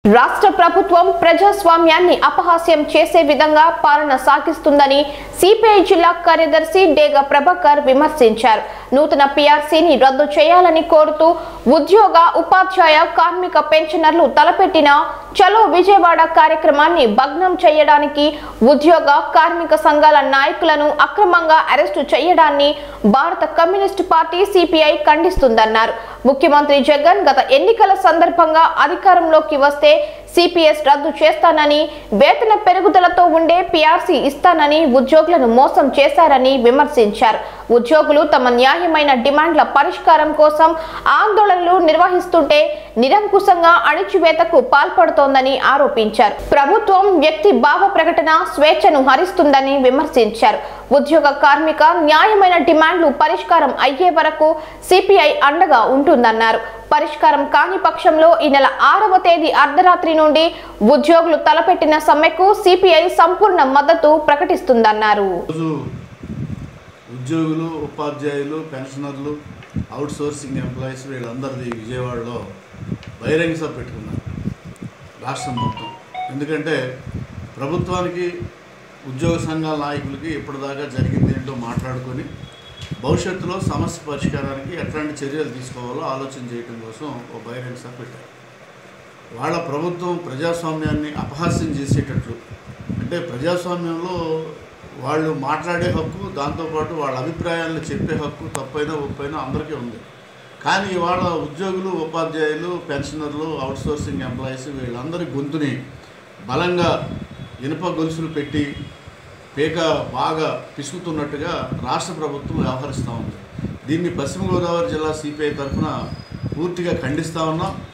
రాష్ట్ర ప్రభుత్వం ప్రజాస్వామ్యాన్ని అపహాస్యం చేసే విధంగా పాలన సాగిస్తుందని సిపిఐ జిల్లా కార్యదర్శి డేగ ప్రభాకర్ విమర్శించారు నూతన పిఆర్సీని రద్దు చేయాలని కోరుతూ ఉద్యోగ ఉపాధ్యాయ కార్మిక పెన్షనర్లు తలపెట్టిన చలో విజయవాడ కార్యక్రమాన్ని భగ్నం చేయడానికి ఉద్యోగ కార్మిక సంఘాల నాయకులను అక్రమంగా అరెస్టు చేయడాన్ని భారత కమ్యూనిస్టు పార్టీ సిపిఐ ఖండిస్తుందన్నారు ముఖ్యమంత్రి జగన్ గత ఎన్నికల సందర్భంగా అధికారంలోకి వస్తే సిపిఎస్ రద్దు చేస్తానని వేతన పెరుగుదలతో ఉండే పిఆర్సీ ఇస్తానని ఉద్యోగులను మోసం చేశారని విమర్శించారు ఉద్యోగులు తమ న్యాయమైన డిమాండ్ల పరిష్కారం కోసం ఆందోళనలు నిర్వహిస్తుంటే నిరంకుశంగా అణిచివేతకు పాల్పడుతోందని ఆరోపించారు ప్రభుత్వం వ్యక్తి భావ ప్రకటన స్వేచ్ఛను హరిస్తుందని విమర్శించారు ఉద్యోగ కార్మిక న్యాయమైన డిమాండ్లు పరిష్కారం అయ్యే వరకు సిపిఐ అండగా ఉంటుందన్నారు పరిష్కారం కాని పక్షంలో ఈ నెల ఆరవ తేదీ అర్ధరాత్రి నుండి ఉద్యోగులు తలపెట్టిన సమ్మెకు సిపిఐ సంపూర్ణ మద్దతు ప్రకటిస్తుందన్నారు రోజు ఉద్యోగులు ఉపాధ్యాయులు పెన్షనర్లు అవుట్ సోర్సింగ్ ఎంప్లాయీస్ వీళ్ళందరిది విజయవాడలో బహిరంగ సభ పెట్టుకున్నారు రాష్ట్రం మొత్తం ఎందుకంటే ప్రభుత్వానికి ఉద్యోగ సంఘాల నాయకులకి ఇప్పటిదాకా జరిగింది ఏంటో మాట్లాడుకొని భవిష్యత్తులో సమస్య పరిష్కారానికి ఎట్లాంటి చర్యలు తీసుకోవాలో ఆలోచన చేయడం కోసం ఒక బహిరంగ సభ పెట్టారు వాళ్ళ ప్రభుత్వం ప్రజాస్వామ్యాన్ని అపహాస్యం చేసేటట్లు అంటే ప్రజాస్వామ్యంలో వాళ్ళు మాట్లాడే హక్కు దాంతోపాటు వాళ్ళ అభిప్రాయాలను చెప్పే హక్కు తప్పైనా ఒప్పైనా అందరికీ ఉంది కానీ ఇవాళ ఉద్యోగులు ఉపాధ్యాయులు పెన్షనర్లు అవుట్సోర్సింగ్ ఎంప్లాయీస్ వీళ్ళందరి గొంతుని బలంగా ఇనుప గొలుసులు పెట్టి పీక బాగా పిసుకుతున్నట్టుగా రాష్ట్ర ప్రభుత్వం వ్యవహరిస్తూ ఉంది దీన్ని పశ్చిమ గోదావరి జిల్లా సిపిఐ తరఫున పూర్తిగా ఖండిస్తూ ఉన్నాం